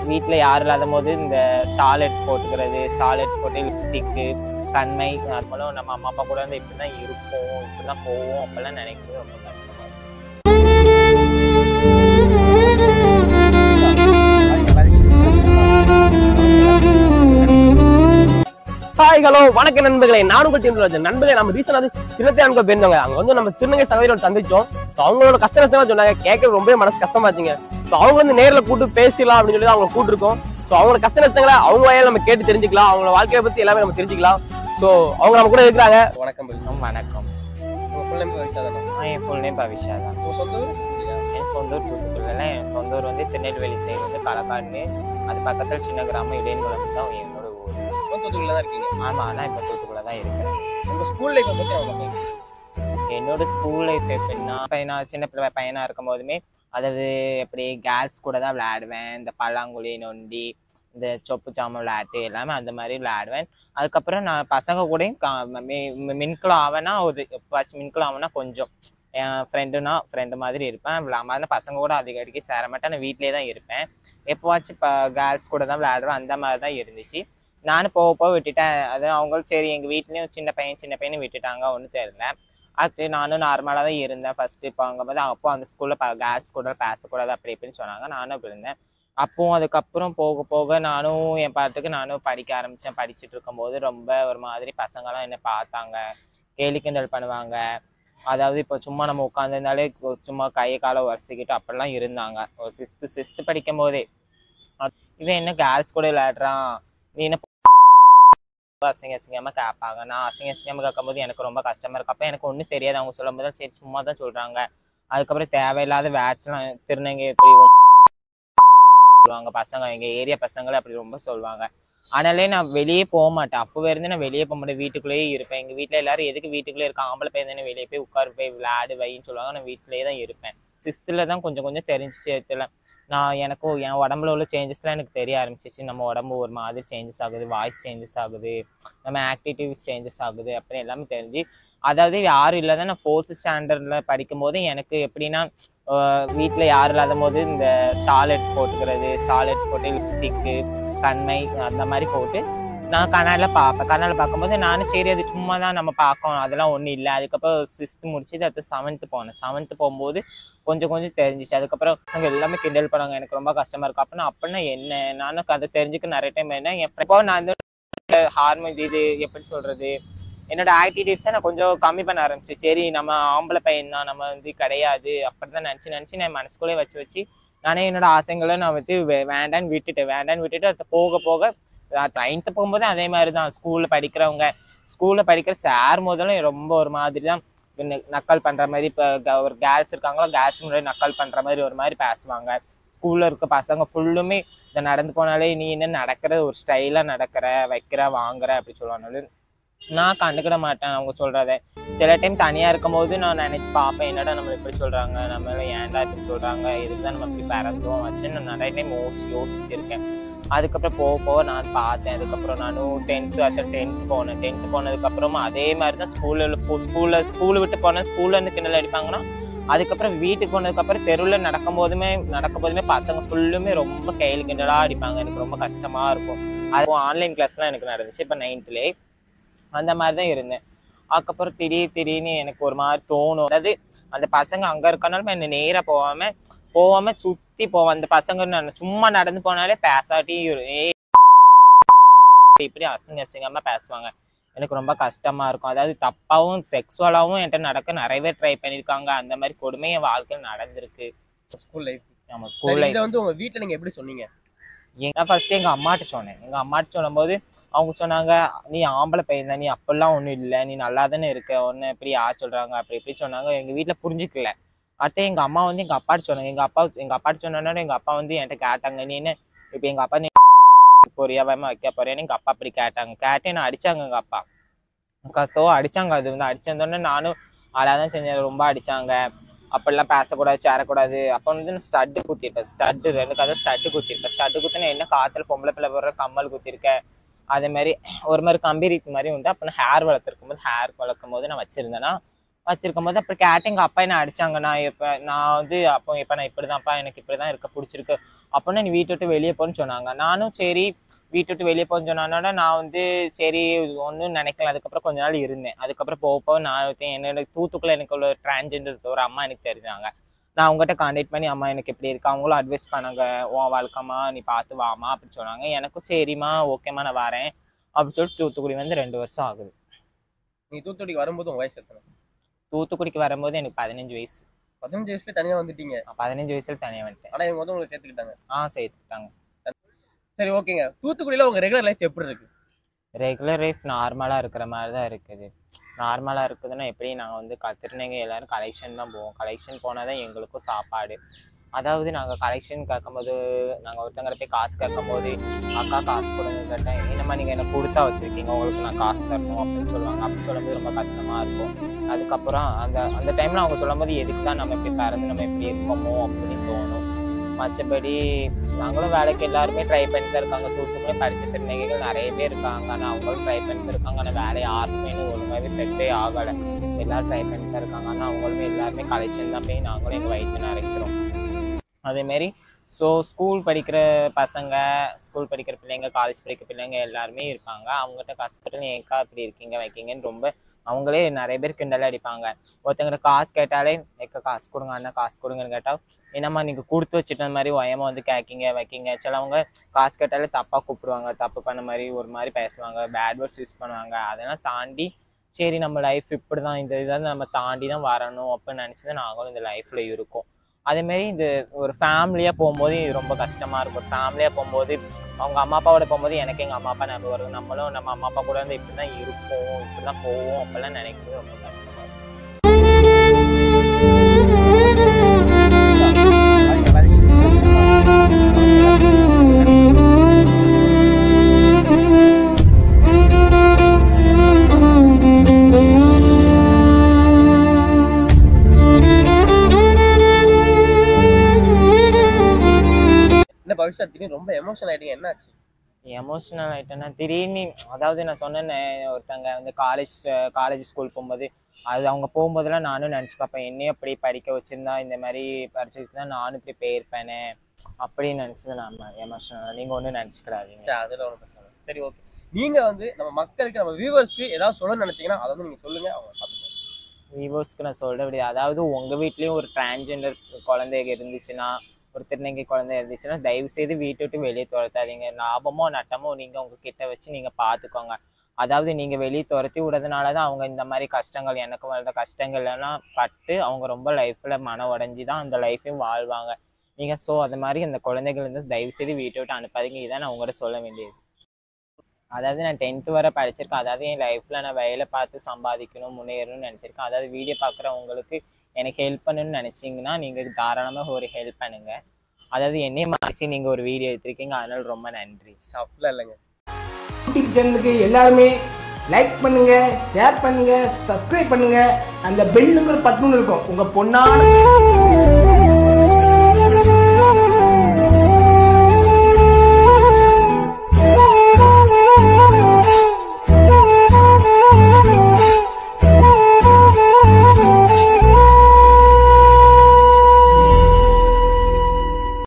வீட்டில் யாரும் இல்லாத போது இந்த ஷாலெட் போட்டுக்கிறது ஷாலெட் போட்டு லிப்ஸ்டிக்கு கண்மை அது மூலம் நம்ம அம்மா அப்பா கூட வந்து இப்படி தான் இருப்போம் இப்படி தான் போவோம் அப்பெல்லாம் நினைக்கிறது ரொம்ப கஷ்டமா இருக்கும் ஹாய் ஹலோ வணக்கம் நண்பர்களே நானும் உங்கள் டீம் ராஜன் நண்பர்களே நம்ம ரீசன் அது சின்னத்தையானுக்கு போயிருந்தோங்க அங்க வந்து நம்ம திருநங்கை சகோதரோட சந்திச்சோம் So, அவங்களோட கஷ்ட நஷ்டமா சொன்னாங்க கேட்க ரொம்ப மனசு கஷ்டமா இருந்துங்க ஸோ அவங்க வந்து நேர்ல கூட்டு பேசலாம் அப்படின்னு சொல்லி அவங்க கூட்டிருக்கோம் ஸோ அவங்களோட கஷ்ட நஷ்டங்களை அவங்க வாயால நம்ம கேட்டு தெரிஞ்சுக்கலாம் அவங்களோட வாழ்க்கையை பத்தி எல்லாமே நம்ம தெரிஞ்சுக்கலாம் ஸோ அவங்க நம்ம கூட இருக்கிறாங்க வணக்கம் ரொம்ப வணக்கம் ஆ, என் ஃபுல் நேம் பவிஷா தான் என் சொந்த ஊர் தூத்துக்குடியில் என் சொந்த ஊர் வந்து திருநெல்வேலி சைடு வந்து களக்காடு அது பக்கத்தில் சின்ன கிராமம் இடையன்குளம் தான் என்னோட ஊர் ஆமா ஆனால் இப்போ தூத்துக்குள்ள தான் இருக்கிறேன் என்னோட ஸ்கூல் லைஃப் எப்படின்னா இப்ப நான் சின்ன பிள்ளை பையனா இருக்கும் போதுமே அதாவது எப்படி கேர்ள்ஸ் கூட தான் விளையாடுவேன் இந்த பல்லாங்குழி நொண்டி இந்த சொப்பு சாமம் விளையாட்டு எல்லாமே அந்த மாதிரி விளையாடுவேன் அதுக்கப்புறம் நான் பசங்க கூடயும் கா- மி- மி- மின்குளம் ஆவேனா ஒரு எப்பாச்சும் மின்குளம் ஆவேனா கொஞ்சம் என் ஃப்ரெண்டுனா ஃப்ரெண்டு மாதிரி இருப்பேன் விளாம பசங்க கூட அதிக அடிக்க சேர மாட்டேன் நான் வீட்டிலே தான் இருப்பேன் எப்போவாச்சும் இப்போ கேர்ள்ஸ் கூட தான் விளையாடுவேன் அந்த மாதிரி தான் இருந்துச்சு நானும் போக போக விட்டுட்டேன் அது அவங்களும் சரி எங்கள் வீட்லேயும் சின்ன பையன் சின்ன பையனை விட்டுட்டாங்க ஒன்றும் தெரியல அது நானும் நார்மலாக தான் இருந்தேன் ஃபர்ஸ்ட் இப்போ அங்கே போது அப்போ அந்த ஸ்கூலில் கேர்ள்ஸ் கூட பேசக்கூடாது அப்படி இப்படின்னு சொன்னாங்க நானும் அப்படி இருந்தேன் அப்பவும் அதுக்கப்புறம் போக போக நானும் என் பாட்டுக்கு நானும் படிக்க ஆரம்பித்தேன் படிச்சுட்டு இருக்கும்போது ரொம்ப ஒரு மாதிரி பசங்களாம் என்ன பார்த்தாங்க கேலி கிண்டல் பண்ணுவாங்க அதாவது இப்போ சும்மா நம்ம உட்காந்துருந்தாலே சும்மா கையை காலை உரசிக்கிட்டு அப்படிலாம் இருந்தாங்க ஒரு சிக்ஸ்த்து சிக்ஸ்த்து படிக்கும் போதே அ- இவன் என்ன கேர்ள்ஸ் கூட விளையாடுறான் நீ என்ன அசிங்க அசிங்கமா கேட்பாங்க நான் அசிங்க அசிங்கமா கேட்கும்போது எனக்கு ரொம்ப கஷ்டமா இருக்கு அப்ப எனக்கு ஒன்றும் தெரியாது அவங்க சொல்லும் போது சரி சும்மா தான் சொல்றாங்க அதுக்கப்புறம் தேவையில்லாத வேர்ட்ஸ்லாம் திருநங்க எப்படி சொல்லுவாங்க பசங்க எங்க ஏரியா பசங்களே அப்படி ரொம்ப சொல்லுவாங்க ஆனாலே நான் வெளியே போக மாட்டேன் அப்பவே இருந்து நான் வெளியே போக மாட்டேன் வீட்டுக்குள்ளேயே இருப்பேன் எங்க வீட்ல எல்லாரும் எதுக்கு வீட்டுக்குள்ளே இருக்க ஆம்பளை பையன் தானே வெளியே போய் உட்காரு போய் விளையாடு வைன்னு சொல்லுவாங்க நான் வீட்டிலேயே தான் இருப்பேன் சிக்ஸ்த்துல தான் கொஞ்சம் கொஞ்சம் தெரிஞ்சிச்சு இடத்துல நான் எனக்கும் என் உடம்புல உள்ள சேஞ்சஸ்லாம் எனக்கு தெரிய ஆரம்பிச்சிச்சு நம்ம உடம்பு ஒரு மாதிரி சேஞ்சஸ் ஆகுது வாய்ஸ் சேஞ்சஸ் ஆகுது நம்ம ஆக்டிவிட்டிஸ் சேஞ்சஸ் ஆகுது அப்படி எல்லாமே தெரிஞ்சு அதாவது யாரும் இல்லாத நான் ஃபோர்த் ஸ்டாண்டர்ட்ல படிக்கும் போது எனக்கு எப்படின்னா வீட்டில் யாரும் இல்லாத போது இந்த ஷாலெட் போட்டுக்கிறது ஷாலெட் போட்டு லிப்ஸ்டிக்கு கண்மை அந்த மாதிரி போட்டு நான் கண்ணாடில் பார்ப்பேன் கண்ணாடில் பார்க்கும்போது நானும் சரி அது சும்மா தான் நம்ம பார்க்கணும் அதெல்லாம் ஒன்றும் இல்லை அதுக்கப்புறம் சிக்ஸ்த்து முடிச்சுட்டு அடுத்து செவன்த்து போனேன் செவன்த்து போகும்போது கொஞ்சம் கொஞ்சம் தெரிஞ்சிச்சு அதுக்கப்புறம் பசங்க எல்லாமே கிண்டல் பண்ணாங்க எனக்கு ரொம்ப கஷ்டமா இருக்கு அப்படின்னா அப்படின்னா என்ன நானும் அதை தெரிஞ்சுக்க நிறைய டைம் என்ன என் friend- இப்போ நான் வந்து ஹார்மோன் இது எப்படி சொல்றது என்னோட ஆக்டிவிட்டிஸை நான் கொஞ்சம் கம்மி பண்ண ஆரம்பிச்சு சரி நம்ம ஆம்பளை பையன் தான் நம்ம வந்து கிடையாது அப்படிதான் நினச்சி நினச்சி நான் மனசுக்குள்ளே வச்சு வச்சு நானே என்னோட ஆசைங்களை நான் வந்து வே- வேண்டான்னு விட்டுட்டேன் வேண்டான்னு விட்டுட்டு அது போக போக நைன்த்து போகும்போது அதே மாதிரி தான் ஸ்கூலில் படிக்கிறவங்க ஸ்கூலில் படிக்கிற சார் முதல்ல ரொம்ப ஒரு மாதிரி தான் ந- நக்கல் பண்ற மாதிரி இப்போ ஒரு கேர்ள்ஸ் இருக்காங்களோ கேர்ள்ஸ் முன்னாடி நக்கல் பண்ற மாதிரி ஒரு மாதிரி பேசுவாங்க ஸ்கூல்ல இருக்க பசங்க ஃபுல்லுமே இந்த நடந்து போனாலே நீ என்ன நடக்கிற ஒரு ஸ்டைலா நடக்கிற வைக்கிற வாங்குற அப்படி சொல்லுவாங்க நான் கண்டுக்கிட மாட்டேன் அவங்க சொல்றத சில டைம் தனியா இருக்கும் போது நான் நினைச்சு பார்ப்பேன் என்னடா நம்ம இப்படி சொல்றாங்க நம்மள ஏன்டா இப்படி சொல்றாங்க இதுதான் நம்ம இப்படி பிறந்தோம் வச்சு நான் நிறைய டைம் யோசிச்சு யோசிச்சிருக்கேன் அதுக்கப்புறம் போக போக நான் பார்த்தேன் அதுக்கப்புறம் நானும் டென்த்து அடுத்த டென்த் போனேன் டென்த் போனதுக்கு அப்புறமா அதே மாதிரி தான் ஸ்கூல்ல ஸ்கூல்ல ஸ்கூல் விட்டு போனேன் ஸ்கூல்ல இருந்து கிண்டல் அடிப்பாங்கன்னா அதுக்கப்புறம் வீட்டுக்கு போனதுக்கு அப்புறம் தெருவில் நடக்கும் போதுமே நடக்கும் போதுமே பசங்க ஃபுல்லுமே ரொம்ப கையில் கிண்டலா அடிப்பாங்க எனக்கு ரொம்ப கஷ்டமா இருக்கும் அது ஆன்லைன் கிளாஸ்லாம் எனக்கு நடந்துச்சு இப்போ நைன்த்லேயே அந்த மாதிரி தான் இருந்தேன் அதுக்கப்புறம் திடீர் திடீர்னு எனக்கு ஒரு மாதிரி தோணும் அதாவது அந்த பசங்க அங்க இருக்கனாலும் என்ன நேரா போகாம போகாம சுத்தி போவேன் அந்த பசங்க நான் சும்மா நடந்து போனாலே பேசாட்டி இரு- ஏய் இப்படி அசிங்க அசிங்கமா பேசுவாங்க எனக்கு ரொம்ப கஷ்டமா இருக்கும் அதாவது தப்பாவும் செக்ஸுவலாவும் என்கிட்ட நடக்க நிறையவே ட்ரை பண்ணிருக்காங்க அந்த மாதிரி கொடுமை என் வாழ்க்கையில் நடந்திருக்கு ஸ்கூல் லைஃப் நம்ம ஸ்கூல்ல இதை வந்து உங்க வீட்ல நீங்க எப்படி சொன்னீங்க நான் ஃபர்ஸ்ட் எங்க அம்மாட்ட சொன்னேன் எங்க அம்மாட்ட சொல்லும்போது அவங்க சொன்னாங்க நீ ஆம்பளை பையன் தான் நீ அப்பெல்லாம் ஒன்றும் இல்லை நீ நல்லா தானே இருக்க ஒன்று இப்படி யார் சொல்றாங்க அப்படி இப்படி சொன்னாங்க எங்க வீட்டில் புரிஞ்சுக்கல அடுத்து எங்க அம்மா வந்து எங்க அப்பாட்ட சொன்னாங்க எங்க அப்பா எங்க அப்பாட்ட சொன்னோன்னே எங்க அப்பா வந்து என்கிட்ட கேட்டாங்க நீ என்ன இப்போ எங்க அப்பா நீ போறியா வேமா வைக்க போறியான்னு எங்க அப்பா அப்படி கேட்டாங்க கேட்டு என்ன அடிச்சாங்க எங்க அப்பா ஸோ அடிச்சாங்க அது வந்து அடிச்சதோடனே நானும் அதான் செஞ்சேன் ரொம்ப அடிச்சாங்க அப்படிலாம் பேசக்கூடாது சேரக்கூடாது அப்போ வந்து நான் ஸ்டட்டு குத்திருப்பேன் ஸ்டட்டு ரெண்டு கதை ஸ்டட்டு குத்திருப்பேன் ஸ்டட்டு குத்தினா என்ன காத்துல பொம்பளை பிள்ளை போடுற கம்மல் குத்திருக்கேன் அதே மாதிரி ஒரு மாதிரி கம்பீரிக்கு மாதிரி உண்டு அப்போ நான் ஹேர் வளர்த்துருக்கும் போது ஹேர் வளர்க்கும் போது நான் வச்சிருந்தேன்னா வச்சிருக்கும் போது அப்புறம் கேட்டு எங்க அப்பா என்ன அடிச்சாங்க நான் இப்ப நான் வந்து அப்போ இப்ப நான் இப்படிதான்ப்பா எனக்கு இப்படிதான் இருக்க பிடிச்சிருக்கு அப்போனா நீ வீட்டை விட்டு வெளியே போன்னு சொன்னாங்க நானும் சரி வீட்டை விட்டு வெளியே போன்னு சொன்னானோட நான் வந்து சரி ஒன்றும் நினைக்கல அதுக்கப்புறம் கொஞ்ச நாள் இருந்தேன் அதுக்கப்புறம் போக போக நான் ஒருத்தன் என்னோட தூத்துக்குள்ள எனக்கு உள்ள டிரான்ஜெண்டர் ஒரு அம்மா எனக்கு தெரிஞ்சாங்க நான் அவங்ககிட்ட கான்டாக்ட் பண்ணி அம்மா எனக்கு எப்படி இருக்கு அவங்களும் அட்வைஸ் பண்ணாங்க உன் வாழ்க்கைமா நீ பார்த்து வாமா அப்படின்னு சொன்னாங்க எனக்கும் சரிம்மா ஓகேம்மா நான் வரேன் அப்படின்னு சொல்லிட்டு தூத்துக்குடி வந்து ரெண்டு வருஷம் ஆகுது நீ தூத்துக்குடிக்கு வரும்போது உங்க வயசு எத்தனை தூத்துக்குடிக்கு வரும்போது எனக்கு பதினஞ்சு வயசு பதினஞ்சு வயசுல தனியா வந்துட்டீங்க நான் பதினஞ்சு வயசுல தனியாக வந்துட்டேன் ஆனா இவங்க வந்து உங்களை சேர்த்துக்கிட்டாங்க ஆ சேர்த்துக்கிட்டாங்க சரி ஓகேங்க தூத்துக்குடியில உங்க ரெகுலர் லைஃப் எப்படி இருக்கு ரெகுலர் லைஃப் நார்மலாக இருக்கிற மாதிரி தான் இருக்குது நார்மலாக இருக்குதுன்னா எப்படி நாங்கள் வந்து க திருநங்கை எல்லாரும் கலெக்ஷன் தான் போவோம் கலெக்ஷன் போனால் தான் எங்களுக்கும் சாப்பாடு அதாவது நாங்கள் கலெக்ஷன் கேட்கும்போது நாங்கள் ஒருத்தங்கிட்ட போய் காசு கேட்கும்போது அக்கா காசு கொடுங்க கேட்டேன் என்னம்மா நீங்கள் என்ன கொடுத்தா வச்சுருக்கீங்க உங்களுக்கு நான் காசு தரணும் அப்படின்னு சொல்லுவாங்க அப்படி சொல்லும்போது ரொம்ப கஷ்டமாக இருக்கும் அதுக்கப்புறம் அந்த அந்த டைமில் அவங்க சொல்லும்போது எதுக்கு தான் நம்ம இப்படி பிறந்து நம்ம இப்படி இருக்கோமோ அப்படின்னு தோணும் மற்றபடி நாங்களும் வேலைக்கு எல்லாருமே ட்ரை பண்ணிட்டு தான் இருக்காங்க தூத்துக்குள்ளே படிச்ச திருநங்கைகள் நிறைய பேர் இருக்காங்க ஆனால் அவங்களும் ட்ரை பண்ணிட்டு இருக்காங்க ஆனால் வேலை யாருக்குமே இன்னும் ஒழுங்காகவே செட்டே ஆகலை எல்லாரும் ட்ரை பண்ணிட்டு தான் இருக்காங்க ஆனால் அவங்களுமே எல்லாருமே கலெக்ஷன் தான் போய் நாங்களும் எங்கள் வயிற்று நிறைக்கிறோம் அதேமாரி ஸோ ஸ்கூல் படிக்கிற பசங்க ஸ்கூல் படிக்கிற பிள்ளைங்க காலேஜ் படிக்கிற பிள்ளைங்க எல்லாருமே இருப்பாங்க அவங்ககிட்ட கஷ்டப்பட்டு நீ ஏக்கா இப்படி இருக்கீங்க வைக்கீங்கன்னு ரொம்ப அவங்களே நிறைய பேர் கிண்டல் அடிப்பாங்க ஒருத்தங்கிட்ட காசு கேட்டாலே எக்க காசு கொடுங்க அண்ணா காசு கொடுங்கன்னு கேட்டால் என்னம்மா நீங்கள் கொடுத்து வச்சுட்ட மாதிரி ஒயமா வந்து கேட்கிங்க வைக்கிங்க சிலவங்க காசு கேட்டாலே தப்பாக கூப்பிடுவாங்க தப்பு பண்ண மாதிரி ஒரு மாதிரி பேசுவாங்க பேட் வேர்ட்ஸ் யூஸ் பண்ணுவாங்க அதெல்லாம் தாண்டி சரி நம்ம லைஃப் இப்படி தான் இந்த இதை நம்ம தாண்டி தான் வரணும் அப்படின்னு நினச்சி தான் நாங்களும் இந்த லைஃப்பில் இருக்கோம் அதேமாரி இந்த ஒரு ஃபேமிலியாக போகும்போது இது ரொம்ப கஷ்டமாக இருக்கும் ஃபேமிலியாக போகும்போது அவங்க அம்மா அப்பாவோட போகும்போது எனக்கு எங்கள் அம்மா அப்பா ஞாபகம் வரும் நம்மளும் நம்ம அம்மா அப்பா கூட வந்து இப்படி தான் இருப்போம் இப்படி தான் போவோம் அப்போல்லாம் நினைக்கிறது ரொம்ப கஷ்டமாக இருக்கும் என்ன பவிஷா திடீர்னு ரொம்ப எமோஷனல் ஆயிட்டீங்க என்னாச்சு எமோஷனல் ஆயிட்டேன்னா திடீர்னு அதாவது நான் சொன்னேனே ஒருத்தங்க வந்து காலேஜ் காலேஜ் ஸ்கூல் போகும்போது அது அவங்க போகும்போதெல்லாம் நானும் நினச்சி பார்ப்பேன் என்னையும் அப்படி படிக்க வச்சிருந்தா இந்த மாதிரி படிச்சிருந்தா நானும் இப்படி போயிருப்பேனே அப்படின்னு நினச்சது நான் எமோஷனல் நீங்கள் ஒன்றும் நினச்சிக்கிறாதீங்க சரி அதுல ஒன்றும் பிரச்சனை இல்லை. சரி ஓகே நீங்க வந்து நம்ம மக்களுக்கு நம்ம வியூவர்ஸ்க்கு ஏதாவது சொல்லணும்னு நினைச்சீங்கன்னா அதை வந்து நீங்க சொல்லுங்க அவங்க பார்த்துக்கோங்க விவோஸ்க்கு நான் சொல்ல முடியாது அதாவது உங்கள் வீட்லேயும் ஒரு டிரான்ஜெண்டர் குழந்தைங்க இருந்துச்சுன்னா ஒரு திருநங்கை குழந்தை இருந்துச்சுன்னா தயவு செய்து வீட்டை விட்டு வெளியே துரத்தாதீங்க லாபமோ நட்டமோ நீங்கள் உங்கள் கிட்ட வச்சு நீங்கள் பார்த்துக்கோங்க அதாவது நீங்கள் வெளியே துரத்தி விடுறதுனால தான் அவங்க இந்த மாதிரி கஷ்டங்கள் எனக்கு வர்ற கஷ்டங்கள் எல்லாம் பட்டு அவங்க ரொம்ப லைஃப்பில் மன உடஞ்சி தான் அந்த லைஃப்பையும் வாழ்வாங்க நீங்கள் ஸோ அது மாதிரி அந்த குழந்தைகள் வந்து தயவு செய்து வீட்டை விட்டு அனுப்பாதீங்க இதான் நான் உங்கள்கிட்ட சொல்ல வேண்டியது அதாவது நான் டென்த்து வரை படிச்சிருக்கேன் அதாவது என் லைஃப்பில் நான் வேலை பார்த்து சம்பாதிக்கணும் முன்னேறணும்னு நினச்சிருக்கேன் அதாவது வீடியோ பார்க்குறவங்களுக்கு எனக்கு ஹெல்ப் பண்ணணும்னு நினச்சிங்கன்னா நீங்கள் தாராளமாக ஒரு ஹெல்ப் பண்ணுங்க அதாவது என்னைய மாசி நீங்கள் ஒரு வீடியோ எடுத்திருக்கீங்க அதனால ரொம்ப நன்றி அப்படிலாம் இல்லைங்க யூடியூப் சேனலுக்கு எல்லாருமே லைக் பண்ணுங்க ஷேர் பண்ணுங்க சப்ஸ்கிரைப் பண்ணுங்க அந்த பெல்லுங்கிற பட்டன் இருக்கும் உங்க பொண்ணான